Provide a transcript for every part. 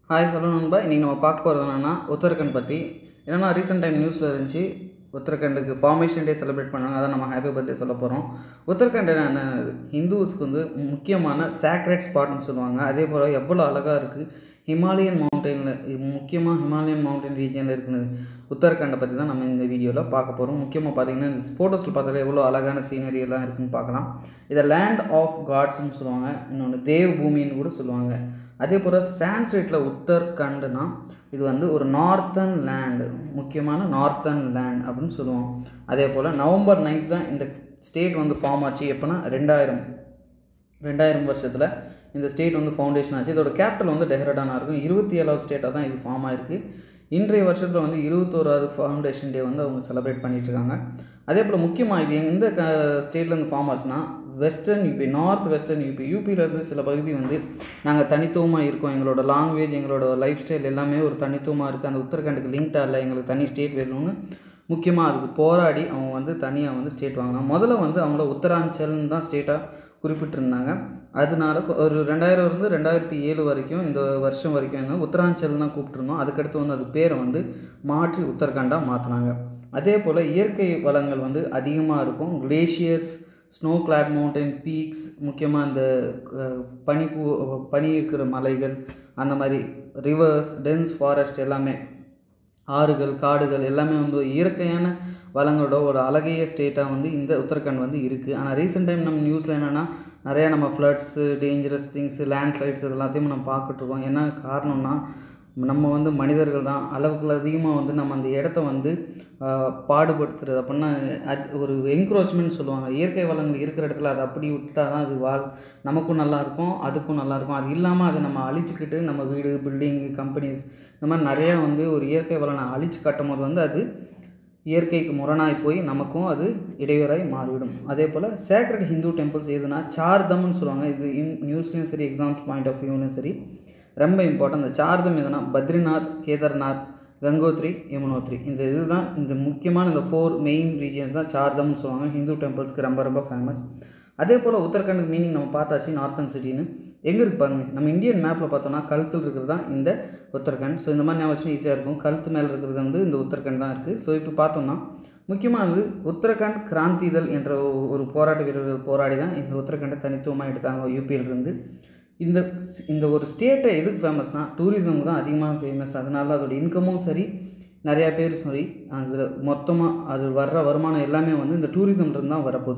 hi hello நண்பா இன்றைக்கி நம்ம பார்க்க போகிறது என்னென்னா உத்தரகண்ட் பற்றி என்னென்னா ரீசெண்ட் டைம் நியூஸில் இருந்துச்சு உத்தரகண்டுக்கு ஃபார்மேஷன் டே செலிப்ரேட் பண்ணாங்க அதான் நம்ம ஹாப்பி பர்த்டே சொல்ல போகிறோம் உத்தரகண்ட் என்ன ஹிந்துஸ்க்கு வந்து முக்கியமான சேக்ரெட் ஸ்பாட்னு சொல்லுவாங்க அதே போல் எவ்வளோ அழகாக இருக்குது ஹிமாலயன் மவுண்டனில் முக்கியமாக ஹிமாலயன் மவுண்டன் ரீஜனில் இருக்குது உத்தரகண்டை பற்றி தான் நம்ம இந்த வீடியோவில் பார்க்க போகிறோம் முக்கியமாக பார்த்தீங்கன்னா இந்த ஃபோட்டோஸில் பார்த்தாலே எவ்வளோ அழகான சீனரி எல்லாம் இருக்குன்னு பார்க்கலாம் இதை லேண்ட் ஆஃப் காட்ஸ்னு சொல்லுவாங்க இன்னொன்று தேவ் பூமின்னு கூட சொல்லுவாங்க அதே போல் சான்ஸ்கிரிட்டில் உத்தரகண்டுனா இது வந்து ஒரு நார்த்தன் லேண்டு முக்கியமான நார்த்தன் லேண்ட் அப்படின்னு சொல்லுவோம் அதே போல் நவம்பர் நைன்த் தான் இந்த ஸ்டேட் வந்து ஃபார்ம் ஆச்சு எப்போனா ரெண்டாயிரம் ரெண்டாயிரம் வருஷத்தில் இந்த ஸ்டேட் வந்து ஃபவுண்டேஷன் ஆச்சு இதோட கேபிட்டல் வந்து டெஹ்ராடானாக இருக்கும் இருபத்தி ஏழாவது ஸ்டேட்டாக தான் இது ஃபார்ம் ஆயிருக்கு இன்றைய வருஷத்தில் வந்து இருபத்தோராவது ஃபவுண்டேஷன் டே வந்து அவங்க செலிப்ரேட் பண்ணிகிட்ருக்காங்க அதே போல் முக்கியமாக இது எந்த க ஸ்டேட்லேருந்து ஃபார்ம் ஆச்சுன்னா western UP north western UP யூபியிலேருந்து சில பகுதி வந்து நாங்கள் தனித்துவமாக இருக்கோம் எங்களோட லாங்குவேஜ் எங்களோட லைஃப் ஸ்டைல் எல்லாமே ஒரு தனித்துவமாக இருக்குது அந்த உத்தரகண்டுக்கு லிங்க்டாக இல்லை எங்களுக்கு தனி ஸ்டேட் வேணும்னு முக்கியமாக அதுக்கு போராடி அவங்க வந்து தனியாக வந்து ஸ்டேட் வாங்கினாங்க முதல்ல வந்து அவங்கள உத்தராஞ்சல்னு தான் ஸ்டேட்டாக குறிப்பிட்டிருந்தாங்க அதனால ஒரு ரெண்டாயிரம் இருந்து ரெண்டாயிரத்தி ஏழு வரைக்கும் இந்த வருஷம் வரைக்கும் என்ன உத்தராஞ்சல் தான் கூப்பிட்டுருந்தோம் அதுக்கடுத்து வந்து அது பேரை வந்து மாற்றி உத்தரகண்டாக மாற்றினாங்க அதே போல் இயற்கை வளங்கள் வந்து அதிகமாக இருக்கும் glaciers snow clad mountain peaks முக்கியமாக இந்த பனிப்பூ பனி இருக்கிற மலைகள் அந்த மாதிரி ரிவர்ஸ் டென்ஸ் ஃபாரஸ்ட் எல்லாமே ஆறுகள் காடுகள் எல்லாமே வந்து இயற்கையான வளங்களோட ஒரு அழகிய ஸ்டேட்டாக வந்து இந்த உத்தரகண்ட் வந்து இருக்குது ஆனால் ரீசெண்ட் டைம் நம்ம நியூஸில் என்னென்னா நிறையா நம்ம floods dangerous things landslides இது எல்லாத்தையும் நம்ம பார்த்துட்ருக்கோம் என்ன காரணம்னா நம்ம வந்து மனிதர்கள் தான் அளவுக்கு அதிகமாக வந்து நம்ம அந்த இடத்த வந்து பாடுபடுத்துறது அப்படின்னா அது ஒரு என்க்ரோச்மெண்ட் சொல்லுவாங்க இயற்கை வளங்கள் இருக்கிற இடத்துல அதை அப்படி விட்டால் தான் அது வாழ் நமக்கும் நல்லாயிருக்கும் அதுக்கும் நல்லாயிருக்கும் அது இல்லாமல் அதை நம்ம அழிச்சிக்கிட்டு நம்ம வீடு பில்டிங்கு கம்பெனிஸ் இந்த மாதிரி நிறையா வந்து ஒரு இயற்கை வளனை அழிச்சு கட்டும் போது வந்து அது இயற்கைக்கு முரணாய் போய் நமக்கும் அது இடையூறாய் மாறிவிடும் அதே போல் சேக்ரட் ஹிந்து டெம்பிள்ஸ் எதுனா சார்தம்னு சொல்லுவாங்க இது இன் நியூஸ்லேயும் சரி எக்ஸாம்ஸ் பாயிண்ட் ஆஃப் வியூலையும் சரி ரொம்ப இம்பார்ட்டன்ட் இந்த சார்தம் எதுனா பத்ரிநாத் கேதார்நாத் கங்கோத்ரி யமுனோத்ரி இந்த இதுதான் இந்த முக்கியமான இந்த ஃபோர் மெயின் ரீஜியன்ஸ் தான் சார்தம்னு சொல்லுவாங்க ஹிந்து டெம்பிள்ஸ்க்கு ரொம்ப ரொம்ப ஃபேமஸ் அதே போல் உத்தரகண்டுக்கு மீனிங் நம்ம பார்த்தாச்சு நார்த்தன் சிட்டின்னு எங்கே இருக்கு பாருங்க நம்ம இந்தியன் மேப்பில் பார்த்தோம்னா கழுத்தில் இருக்கிறது தான் இந்த உத்தரகண்ட் ஸோ இந்த மாதிரி ஞாபகம் ஈஸியாக இருக்கும் கழுத்து மேலே இருக்கிறது வந்து இந்த உத்தரகண்ட் தான் இருக்குது ஸோ இப்போ பார்த்தோம்னா முக்கியமாக வந்து உத்தரகண்ட் கிராந்திதள் என்ற ஒரு போராட்ட வீரர்கள் போராடி தான் இந்த உத்தரகண்டை தனித்துவமாக எடுத்தாங்க யூபியிலிருந்து இந்த இந்த ஒரு ஸ்டேட்டை எதுக்கு ஃபேமஸ்னால் டூரிசமுக்கு தான் அதிகமாக ஃபேமஸ் அதனால அதோட இன்கமும் சரி நிறையா பேர் சரி அதில் மொத்தமாக அது வர்ற வருமானம் எல்லாமே வந்து இந்த டூரிசம்ன்றது தான் வரப்போகுது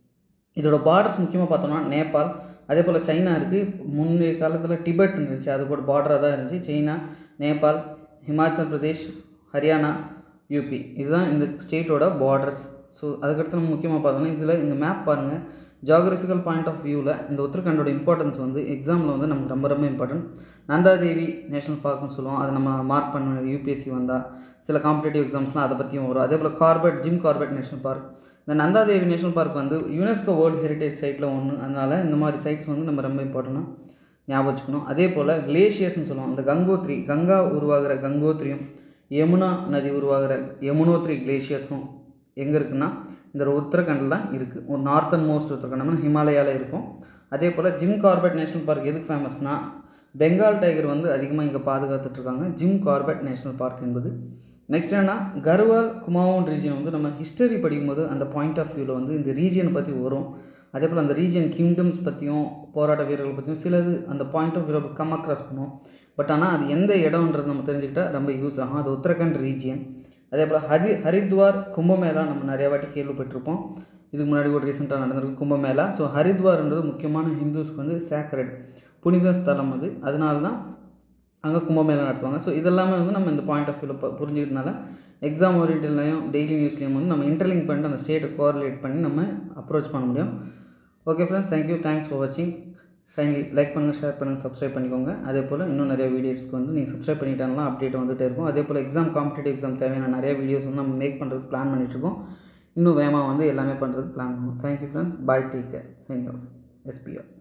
இதோட பார்டர்ஸ் முக்கியமாக பார்த்தோம்னா நேபாள் அதே போல் சைனா இருக்குது முந்தைய காலத்தில் டிபெட் இருந்துச்சு அது கூட பார்டராக தான் இருந்துச்சு சைனா நேபாள் ஹிமாச்சல் பிரதேஷ் ஹரியானா யூபி இதுதான் இந்த ஸ்டேட்டோட பார்டர்ஸ் ஸோ அதுக்கடுத்து நம்ம முக்கியமாக பார்த்தோம்னா இதில் இந்த மேப் பாருங்கள் ஜாகிரபிக்கல் பாயிண்ட் ஆஃப் வியூவில் இந்த உத்தரகண்டோட இம்பார்ட்டன்ஸ் வந்து எக்ஸாமில் வந்து நமக்கு ரொம்ப ரொம்ப இம்பார்ட்டன்ட் நந்தாதேவி நேஷனல் பார்க்னு சொல்லுவோம் அதை நம்ம மார்க் பண்ண யூபிஎஸ்சி வந்தால் சில காம்படேட்டிவ் எக்ஸாம்ஸ்லாம் அதை பற்றியும் வரும் அதே போல் Corbett Jim Corbett National Park இந்த நந்தாதேவி நேஷனல் பார்க் வந்து யுனெஸ்கோ வேர்ல்டு ஹெரிட்டேஜ் சைட்டில் ஒன்று அதனால் இந்த மாதிரி சைட்ஸ் வந்து நம்ம ரொம்ப இம்பார்ட்டண்ட்டாக ஞாபகம் வச்சுக்கணும் அதே போல் கிளேஷியர்ஸ்னு சொல்லுவோம் அந்த கங்கோத்ரி கங்கா உருவாகிற கங்கோத்ரியும் யமுனா நதி உருவாகிற யமுனோத்ரி கிளேஷியர்ஸும் எங்கே இருக்குன்னா இந்த உத்தரகண்டில் தான் இருக்குது ஒரு நார்த்தன் மோஸ்ட் உத்தரகண்ட் ஹிமாலயாவில் இருக்கும் அதே போல் ஜிம் கார்பெட் நேஷனல் பார்க் எதுக்கு ஃபேமஸ்னால் பெங்கால் டைகர் வந்து அதிகமாக இங்கே பாதுகாத்துட்ருக்காங்க ஜிம் கார்பெட் நேஷனல் பார்க் என்பது நெக்ஸ்ட் என்னன்னா கர்வால் குமாவோன் ரீஜன் வந்து நம்ம ஹிஸ்டரி படிக்கும்போது அந்த பாயிண்ட் ஆஃப் வியூவில் வந்து இந்த ரீஜியனை பற்றி வரும் அதே போல் அந்த ரீஜன் கிங்டம்ஸ் பற்றியும் போராட்ட வீரர்கள் பற்றியும் சிலது அந்த பாயிண்ட் ஆஃப் வியூவில் கம் அக்ராஸ் பண்ணுவோம் பட் ஆனால் அது எந்த இடம்ன்றது நம்ம தெரிஞ்சுக்கிட்டால் ரொம்ப யூஸ் ஆகும் அது உத்தரகண்ட் ரீஜியன் அதே போல் ஹரி ஹரித்வார் கும்பமேளா நம்ம நிறையா வாட்டி கேள்விப்பட்டிருப்போம் இதுக்கு முன்னாடி ஒரு ரீசெண்டாக நடந்திருக்கு கும்பமேளா ஸோ ஹரித்வார்ன்றது முக்கியமான ஹிந்துஸ்க்கு வந்து சேக்ரட் புனித ஸ்தலம் அது அதனால தான் அங்கே கும்பமேளா நடத்துவாங்க ஸோ இதெல்லாமே வந்து நம்ம இந்த பாயிண்ட் ஆஃப் வியூவில் புரிஞ்சுக்கிறதுனால எக்ஸாம் ஓரியன்ட்லையும் டெய்லி நியூஸ்லேயும் வந்து நம்ம இன்டர்லிங்க் பண்ணிட்டு அந்த ஸ்டேட்டை கோரிலேட் பண்ணி நம்ம அப்ரோச் பண்ண முடியும் okay friends thank you thanks for வாட்சிங் கைண்ட்லி லைக் பண்ணுங்கள் ஷேர் பண்ணுங்கள் சப்ஸ்கிரைப் பண்ணிக்கோங்க அதே போல் இன்னும் நிறைய வீடியோஸ்க்கு வந்து நீங்கள் சப்ஸ்கிரைப் பண்ணிட்டாங்கன்னா அப்டேட் வந்துகிட்டே இருக்கும் அதே போல் எக்ஸாம் காம்படிட்டிவ் எக்ஸாம் தேவையான நிறைய வீடியோஸ் வந்து நம்ம மேக் பண்ணுறதுக்கு பிளான் பண்ணிகிட்ருக்கோம் இன்னும் வேகமாக வந்து எல்லாமே பண்ணுறதுக்கு பிளான் பண்ணுவோம் thank you friends bye take care sign off SPR